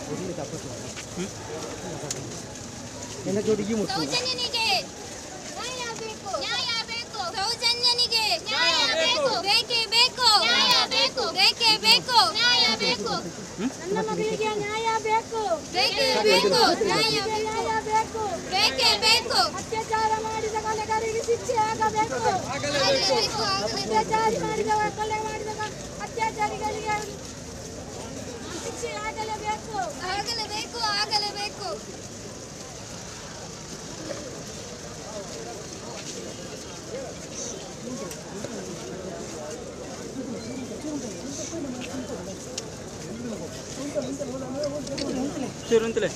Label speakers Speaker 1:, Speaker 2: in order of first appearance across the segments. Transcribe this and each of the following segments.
Speaker 1: ಸೌಜನ್ಯನಿಗೆ ನ್ಯಾಯ ಬೇಕು ನ್ಯಾಯ ಬೇಕು ಸೌಜನ್ಯನಿಗೆ ನ್ಯಾಯ ಬೇಕು ಬೇಕೇ ಬೇಕು ನ್ಯಾಯ ಬೇಕು ಬೇಕೇ ಬೇಕು ನ್ಯಾಯ ಬೇಕು
Speaker 2: ನನ್ನ ಮಗಳಿಗೆ ನ್ಯಾಯ ಬೇಕು
Speaker 1: ಬೇಕೇ ಬೇಕು ನ್ಯಾಯ ಬೇಕು
Speaker 2: ನ್ಯಾಯ ಬೇಕು
Speaker 1: ಬೇಕೇ ಬೇಕು
Speaker 2: ಅತ್ಯಾಚಾರ ಮಾಡಿದ ಕೊಲೆಗಾರರಿಗೆ ಶಿಕ್ಷೆ ಆಗಬೇಕು
Speaker 1: ಆಗಲೇಬೇಕು ಆಗಲೇಬೇಕು
Speaker 2: ಅತ್ಯಾಚಾರ ಮಾಡಿದ ಕೊಲೆ ಮಾಡಿದ ಅತ್ಯಾಚಾರಿಗಳಿಗೆ ಶಿಕ್ಷೆ ಆಗಲೇಬೇಕು
Speaker 1: ಆಗಲೇಬೇಕು ಆಗಲೇಬೇಕು
Speaker 3: ಚಿರುಂತಲೆ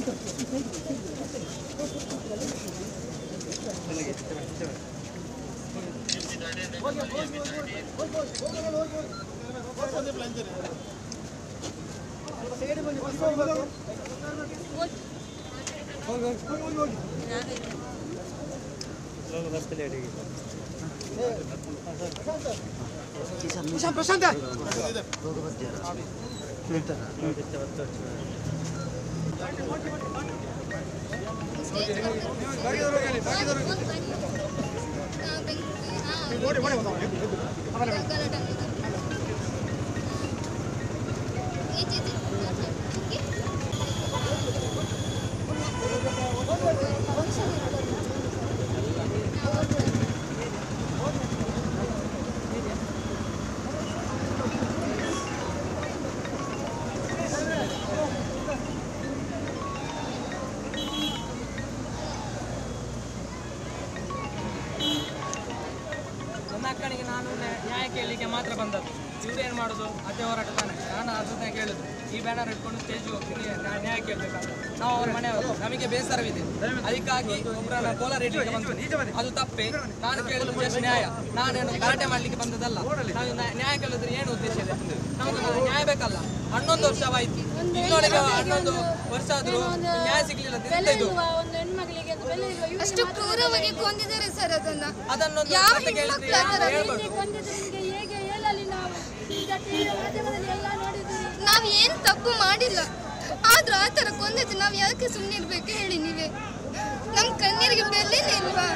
Speaker 4: ನನ್ನ ಅಕ್ಕನಿಗೆ ನಾನು ನ್ಯಾ- ನ್ಯಾಯ ಕೇಳಲಿಕ್ಕೆ ಮಾತ್ರ ಬಂದದ್ದು ಇವ್ರು ಏನು ಮಾಡೋದು ಅದೇ ಹೋರಾಟ ತಾನೆ ನಾನು ಅದನ್ನೇ ಕೇಳುದು ಈ ಬ್ಯಾನರ್ ಇಟ್ಕೊಂಡು ಸ್ಟೇಜ್ ಹೋಗ್ತೀನಿ ನಾ- ನ್ಯಾಯ ಕೇಳಬೇಕಂತ ನಾವು ಅವ್ರ ಮನೆಯವರು ನಮಗೆ ಬೇಸರವಿದೆ ಅದಕ್ಕಾಗಿ ಒಬ್ಬರನ್ನ ಕೋಲಾರ ರೇಡಿಯೋಗೆ ಬಂತು ಅದು ತಪ್ಪೆ ನಾನು ಕೇಳುದು ಜಸ್ಟ್ ನ್ಯಾಯ ನಾನೇನು ಗಲಾಟೆ ಮಾಡ್ಲಿಕ್ಕೆ ಬಂದದಲ್ಲ ನಾವು ನ್ಯಾ- ನ್ಯಾಯ ಕೇಳಿದ್ರೆ ಏನು ಉದ್ದೇಶ ಇದೆ ನಮಗೆ ನ್ಯಾಯ ಬೇಕಲ್ಲ ಹನ್ನೊಂದು ವರ್ಷವಾಯ್ತು ಇನ್ನೊಳಗೆ ಹನ್ನೊಂದು ವರ್ಷ ಆದ್ರೂ ನ್ಯಾಯ ಸಿಗ್ಲಿಲ್ಲ ಅಂತ ಎಂತ ಇದು
Speaker 2: ಇರುವ ಒಂದು ಹೆಣ್ಮಗಳಿಗೆ ಅದು ಬೆಲೆ ಇರುವ ಇವ್ರಿಗೆ
Speaker 1: ಅಷ್ಟು ಕ್ರೂರವಾಗಿ ಕೊಂದಿದ್ದಾರೆ ಸರ್ ಅದನ್ನ
Speaker 4: ಅದನ್ನೊಂದು
Speaker 1: ಯಾವ
Speaker 4: ಕತೆ ಕೇಳಿದ್ರೆ
Speaker 1: ಹೆಣ್ಮಕ್ಳು ಆ ಥರ
Speaker 4: ಹೇಳ್ಬೇಕು
Speaker 2: ಕೊಂದಿದ್ದು ನಿಮಗೆ ಹೇಗೆ ಹೇಳಲಿ ನಾವು ಈಗ ಟಿವಿ ಮಾಧ್ಯಮದಲ್ಲಿ ಎಲ್ಲ ನೋಡಿದ್ದೀರಿ
Speaker 1: ನಾವ್ ಏನ್ ತಪ್ಪು ಮಾಡಿಲ್ಲ ಆದ್ರೂ ಆ ತರ ಕೊಂದಿದ್ದು ನಾವ್ ಯಾಕೆ ಸುಮ್ಮನೆ ಇರ್ಬೇಕು ಹೇಳಿ ನೀವೇ ನಮ್ ಕಣ್ಣೀರಿಗೆ ಬೆಲೆನೇ ಇಲ್ವಾ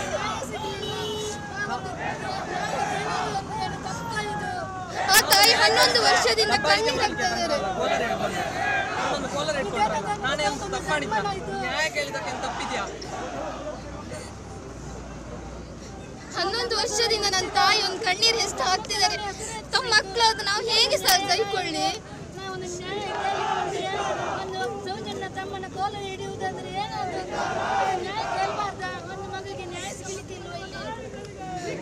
Speaker 1: ಆ ತಾಯಿ ಹನ್ನೊಂದು ವರ್ಷದಿಂದ ಕಣ್ಣೀರ್ ಹಾಕ್ತಾ ಇದ್ದಾರೆ
Speaker 4: ಕೋಲಾರ ಬಂದೆ ಒಂದು ಕೋಲಾರ ಇಟ್ಕೊಂಡ್ರಲ್ಲ ನಾನೇ ಒಂದು ತಪ್ಪು ಮಾಡಿದ್ದ ನ್ಯಾಯ ಕೇಳಿದಕ್ಕೆ ಏನು ತಪ್ಪಿದ್ಯಾ
Speaker 1: ಹನ್ನೊಂದು ವರ್ಷದಿಂದ ನನ್ನ ತಾಯಿ ಒಂದು ಕಣ್ಣೀರು ಎಷ್ಟು ಹಾಕ್ತಿದ್ದಾರೆ ತಮ್ಮ ಮಕ್ಕಳಾದ ನಾವು ಹೇಗೆ ಸರ್ ಸಹಿಕೊಳ್ಳಿ
Speaker 2: ನಾವು ಒಂದು ನ್ಯಾಯ ಕೇಳಲಿಕ್ಕೆ ಬಂದ್ರೆ ಒಂದು ಸೌಜನ್ಯ ತಮ್ಮನ ಕೋಲ ಹಿಡಿಯುವುದಾದ್ರೆ ಏನಾಗಬೇಕು ನ್ಯಾಯ ಕೇಳಬಾರ್ದ ಒಂದು ಮಗಳಿಗೆ ನ್ಯಾಯ ಸಿಗಲಿಕ್ಕಿಲ್ವ ಇಲ್ಲಿ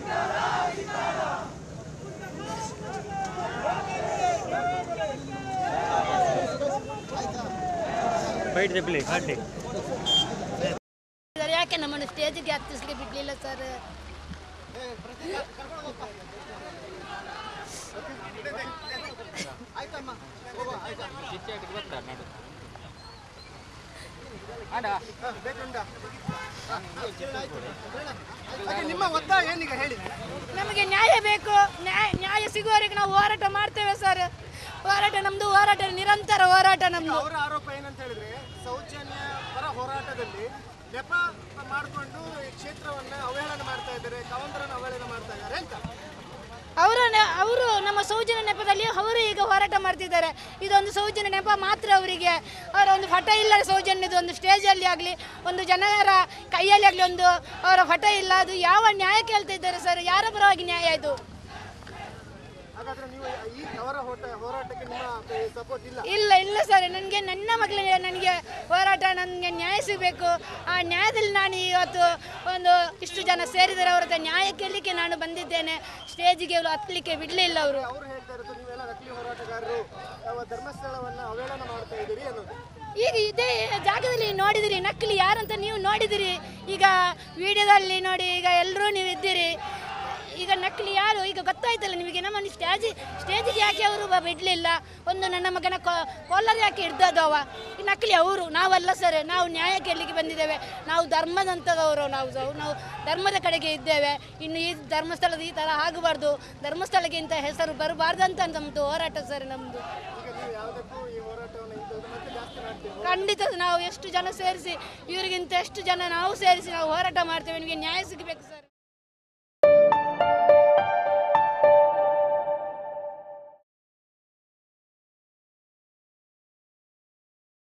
Speaker 3: ಬೈಟ್ ದೆಪ್ಪಲಿ ಕಾಟಿ
Speaker 2: ಸರ್ ಯಾಕೆ ನಮ್ಮನ್ನು ಸ್ಟೇಜಿಗೆ ಹತ್ತಿಸ್ಲಿಕ್ಕೆ ಬಿಡ್ಲಿಲ್ಲ ಸರ್
Speaker 5: ನಿಮ್ಮ ಒತ್ತಾಯ ಏನೀಗ ಹೇಳಿ
Speaker 2: ನಮಗೆ ನ್ಯಾಯ ಬೇಕು ನ್ಯಾಯ ನ್ಯಾಯ ಸಿಗುವವರೆಗೆ ನಾವು ಹೋರಾಟ ಮಾಡ್ತೇವೆ ಸರ್ ಹೋರಾಟ ನಮ್ದು ಹೋರಾಟ ನಿರಂತರ ಹೋರಾಟ ನಮ್ದು
Speaker 5: ಅವರ ಆರೋಪ ಏನಂತ ಹೇಳಿದ್ರೆ ಸೌಜನ್ಯ ಪರ ಹೋರಾಟದಲ್ಲಿ ನೆಪ ಮಾಡಿಕೊಂಡು ಈ ಕ್ಷೇತ್ರವನ್ನ ಅವಹೇಳನ ಮಾಡ್ತಾ ಇದ್ದಾರೆ ಕವಂದ್ರನ ಅವಹೇಳನ ಮಾಡ್ತಾ ಇದ್ದಾರೆ ಅಂತ
Speaker 2: ಅವರು ಅವರು ನಮ್ಮ ಸೌಜನ್ಯ ನೆಪದಲ್ಲಿ ಅವರು ಈಗ ಹೋರಾಟ ಮಾಡ್ತಿದ್ದಾರೆ ಇದೊಂದು ಸೌಜನ್ಯ ನೆಪ ಮಾತ್ರ ಅವರಿಗೆ ಅವರ ಒಂದು ಫಟ ಇಲ್ಲ ಸೌಜನ್ಯದ ಒಂದು ಸ್ಟೇಜಲ್ಲಿ ಆಗಲಿ ಒಂದು ಜನರ ಕೈಯಲ್ಲಿ ಆಗಲಿ ಒಂದು ಅವರ ಫಟ ಇಲ್ಲ ಅದು ಯಾವ ನ್ಯಾಯ ಕೇಳ್ತಾ ಇದ್ದಾರೆ ಸರ್ ಯಾರ ಪರವಾಗಿ ನ್ಯಾಯ ಇದು
Speaker 5: ಹಾಗಾದ್ರೆ ನೀವು ಈ ಅವರ ಹೋಟ ಹೋರಾಟಕ್ಕೆ ನಿಮ್ಮ ಸಪೋರ್ಟ್ ಇಲ್ಲ
Speaker 2: ಇಲ್ಲ ಇಲ್ಲ ಸರ್ ನನಗೆ ನನ್ನ ಮಕ್ಕಳಿಗೆ ನನಗೆ ಹೋರಾಟ ನನಗೆ ನ್ಯಾಯ ಸಿಗಬೇಕು ಆ ನ್ಯಾಯದಲ್ಲಿ ನಾನು ಇವತ್ತು ಒಂದು ಇಷ್ಟು ಜನ ಸೇರಿದರೆ ಅವ್ರ ಹತ್ರ ನ್ಯಾಯ ಕೇಳಲಿಕ್ಕೆ ನಾನು ಬಂದಿದ್ದೇನೆ ಸ್ಟೇಜಿಗೆ ಇವ್ರು ಹತ್ತಲಿಕ್ಕೆ ಬಿಡಲಿಲ್ಲ ಅವರು
Speaker 5: ಅವರು ಹೇಳ್ತಾ ಇರೋದು ನೀವೆಲ್ಲ ನಕಲಿ ಹೋರಾಟಗಾರರು ಯಾವ ಧರ್ಮಸ್ಥಳವನ್ನ ಅವಹೇಳನ ಮಾಡ್ತಾ ಇದ್ದೀರಿ ಅನ್ನೋದು
Speaker 2: ಈಗ ಇದೇ ಜಾಗದಲ್ಲಿ ನೋಡಿದಿರಿ ನಕಲಿ ಯಾರಂತ ನೀವು ನೋಡಿದಿರಿ ಈಗ ವಿಡಿಯೋದಲ್ಲಿ ನೋಡಿ ಈಗ ಎಲ್ಲರೂ ನೀವು ಇದ್ದೀರಿ ಈಗ ನಕಲಿ ಯಾರು ಈಗ ಗೊತ್ತಾಯ್ತಲ್ಲ ನಿಮಗೆ ನಮ್ಮನ್ನು ಸ್ಟೇಜ್ ಸ್ಟೇಜಿಗೆ ಯಾಕೆ ಅವರು ಬಿಡಲಿಲ್ಲ ಒಂದು ನನ್ನ ಮಗನ ಕೊ- ಕೋಲಾರ ಯಾಕೆ ಹಿಡ್ದದವ ಈ ನಕಲಿ ಅವರು ನಾವಲ್ಲ ಸರ್ ನಾವು ನ್ಯಾಯ ಕೇಳಲಿಕ್ಕೆ ಬಂದಿದ್ದೇವೆ ನಾವು ಧರ್ಮದಂಥದವರು ನಾವು ಸಹ- ನಾವು ಧರ್ಮದ ಕಡೆಗೆ ಇದ್ದೇವೆ ಇನ್ನು ಈ ಧರ್ಮಸ್ಥಳದ ಈ ಥರ ಆಗಬಾರ್ದು ಧರ್ಮಸ್ಥಳಕ್ಕೆ ಇಂಥ ಹೆಸರು ಬರಬಾರ್ದಂತ ನಮ್ಮದು ಹೋರಾಟ ಸರ್ ನಮ್ಮದು
Speaker 5: ಈಗ ನೀವು ಯಾವುದಕ್ಕೂ ಈ ಹೋರಾಟವನ್ನು ಇಂಥದ್ದು ಮತ್ತೆ ಜಾಸ್ತಿ ಮಾಡ್ತೀವಿ
Speaker 2: ಖಂಡಿತ ನಾವು ಎಷ್ಟು ಜನ ಸೇರಿಸಿ ಇವರಿಗಿಂತ ಎಷ್ಟು ಜನ ನಾವು ಸೇರಿಸಿ ನಾವು ಹೋರಾಟ ಮಾಡ್ತೇವೆ ನಿಮಗೆ ನ್ಯಾಯ ಸಿಗಬೇಕು ಸರ್